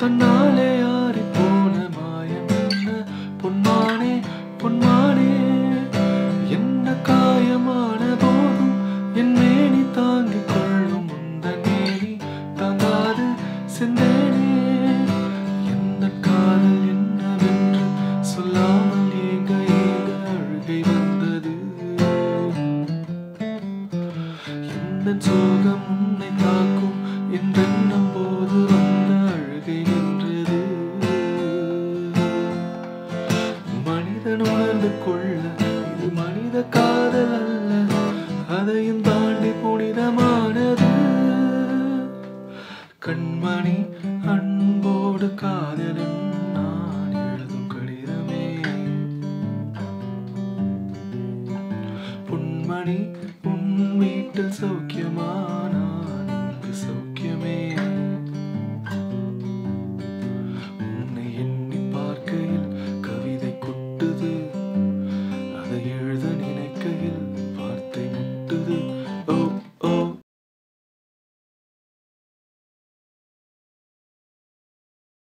தன்னாலே ஆறி போன மாயம் என்ன பொன்மானே பொன்மானே என்ன காயமான போதும் என் மேனி தாங்கிக் கொள்ளும் உந்தன் மேனி தாங்காது செந்தேனே எந்த காதல் என்னவென்று சொல்லாமல் ஏங்க ஏங்க அழுகை வந்தது எந்த சோகம் உன்னை தாக்கும் என்றெண்ணும் போது வந்த அழுகை நின்றது மனிதன் உணர்ந்து கொள்ள இது மனித காதல் அல்ல அதையும் தாண்டி புனிதமானது கண்மணி அன்போடு கா